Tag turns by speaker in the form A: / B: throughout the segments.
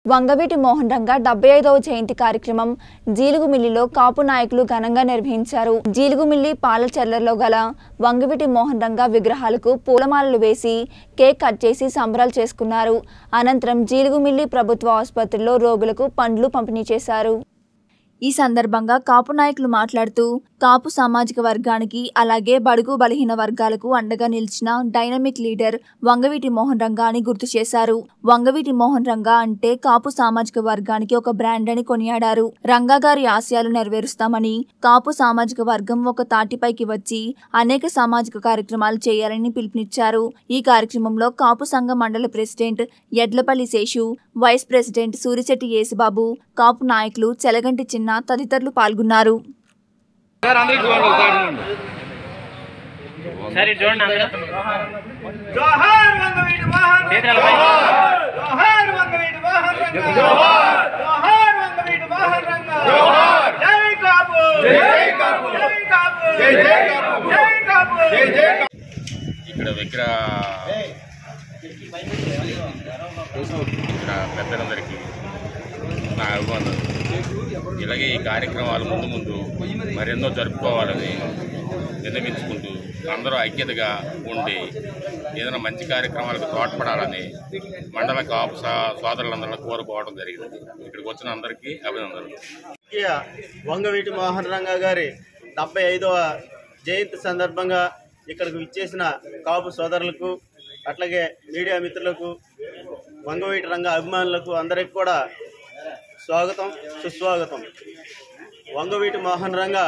A: వంగవీటి మోహన్ రంగ డెబ్బై ఐదవ జయంతి కార్యక్రమం జీలుగుమిల్లిలో కాపు నాయకులు ఘనంగా నిర్వహించారు జీలుగుమిల్లి పాలచెర్లలో గల వంగవీటి మోహన్ రంగ విగ్రహాలకు పూలమాలలు వేసి కేక్ కట్ చేసి సంబరాలు చేసుకున్నారు అనంతరం జీలుగుమిల్లి ప్రభుత్వ ఆసుపత్రిలో రోగులకు పండ్లు పంపిణీ చేశారు ఈ సందర్భంగా కాపు నాయకులు మాట్లాడుతూ కాపు సామాజిక వర్గానికి అలాగే బడుగు బలహీన వర్గాలకు అండగా నిలిచిన డైనమిక్ లీడర్ వంగవీటి మోహన్ రంగా అని గుర్తు చేశారు వంగవీటి మోహన్ రంగా అంటే కాపు సామాజిక వర్గానికి ఒక బ్రాండ్ అని కొనియాడారు రంగా గారి ఆశయాలు నెరవేరుస్తామని కాపు సామాజిక వర్గం ఒక తాటిపైకి వచ్చి అనేక సామాజిక కార్యక్రమాలు చేయాలని పిలుపునిచ్చారు ఈ కార్యక్రమంలో కాపు సంఘ మండలి president Edlapalli Seshu vice president Surisetti Yesubabu Kapu నాయకులు చెలగంటి చిన్న తదితరులు పాల్గొన్నారు
B: సార్ అందరికి చూడండి ఒకసారి చూడండి
C: సరే చూడండి అందరూ
D: జోహార్ వంగవీటి మోహన్
C: చేతులు పైకి.
D: జోహార్ వంగవీటి మోహన్ రంగ జోహార్ జోహార్ వంగవీటి మోహన్ రంగ జోహార్ జై కాపు జై కాపు జై కాపు జై జై కాపు జై కాపు జై జై
E: ఇక్కడ విగ్రహ ఇక్కడ పెద్దలందరికీ నా అభిమానులు ఇలాగే ఈ కార్యక్రమాలు ముందు ముందు మరెన్నో జరుపుకోవాలని నిర్ణయించుకుంటూ అందరూ ఐక్యతగా ఉండి ఏదైనా మంచి కార్యక్రమాలకు తోడ్పడాలని మండల కాపు సా- సోదరులందరూ కోరుకోవడం జరిగింది ఇక్కడికి వచ్చిన అందరికీ అభినందనలు
F: ముఖ్య వంగవీటి మోహన్ రంగా గారి డెబ్బై ఐదవ జయంతి సందర్భంగా ఇక్కడికి విచ్చేసిన కాపు సోదరులకు అట్లాగే మీడియా మిత్రులకు వంగవీటి రంగ అభిమానులకు అందరికి కూడా స్వాగతం సుస్వాగతం వంగవీటి మోహన్ రంగ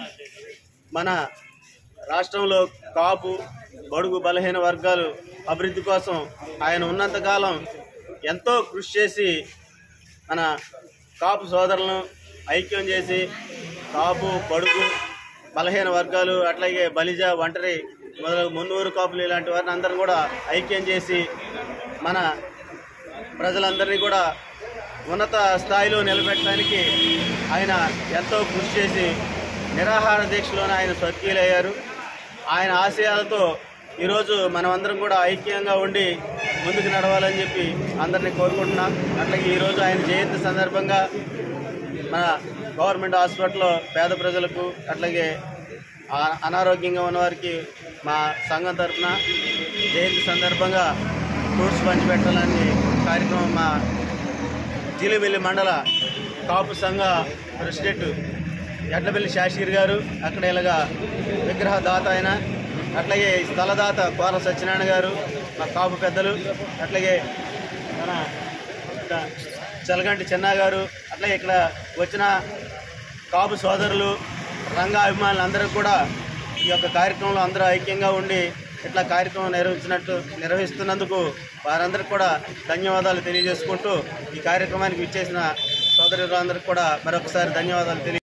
F: మన రాష్ట్రంలో కాపు బడుగు బలహీన వర్గాలు అభివృద్ధి కోసం ఆయన ఉన్నంతకాలం ఎంతో కృషి చేసి మన కాపు సోదరులను ఐక్యం చేసి కాపు పడుగు బలహీన వర్గాలు అట్లాగే బలిజ ఒంటరి మొదలగు మున్నూరు కాపులు ఇలాంటి వారిని అందరిని కూడా ఐక్యం చేసి మన ప్రజలందరినీ కూడా ఉన్నత స్థాయిలో నిలబెట్టడానికి ఆయన ఎంతో కృషి చేసి నిరాహార దీక్షలోనే ఆయన స్వర్గీయులయ్యారు ఆయన ఆశయాలతో ఈరోజు మనమందరం కూడా ఐక్యంగా ఉండి ముందుకు నడవాలని చెప్పి అందరినీ కోరుకుంటున్నాం అట్లాగే ఈరోజు ఆయన జయంతి సందర్భంగా మన గవర్నమెంట్ హాస్పిటల్లో పేద ప్రజలకు అట్లాగే ఆ- అనారోగ్యంగా ఉన్నవారికి మా సంఘం తరఫున జయంతి సందర్భంగా ఫ్రూట్స్ పంచిపెట్టాలని కార్యక్రమం మా జీలిమిల్లి మండల కాపు సంఘ ప్రెసిడెంట్ ఎడ్లబెల్లి శాషీర్ గారు అక్కడ ఇలాగా విగ్రహ దాత ఆయన అట్లాగే స్థలదాత కోర సత్యనారాయణ గారు మా కాపు పెద్దలు అట్లాగే మన ఇక్కడ చలగంటి చెన్న గారు అట్లాగే ఇక్కడ వచ్చిన కాపు సోదరులు రంగా అభిమానులు అందరూ కూడా ఈ యొక్క కార్యక్రమంలో అందరూ ఐక్యంగా ఉండి ఇట్లా కార్యక్రమం నిర్వహించినట్టు నిర్వహిస్తున్నందుకు వారందరికీ కూడా ధన్యవాదాలు తెలియజేసుకుంటూ ఈ కార్యక్రమానికి విచ్చేసిన సోదరులందరికీ కూడా మరొకసారి ధన్యవాదాలు తెలియ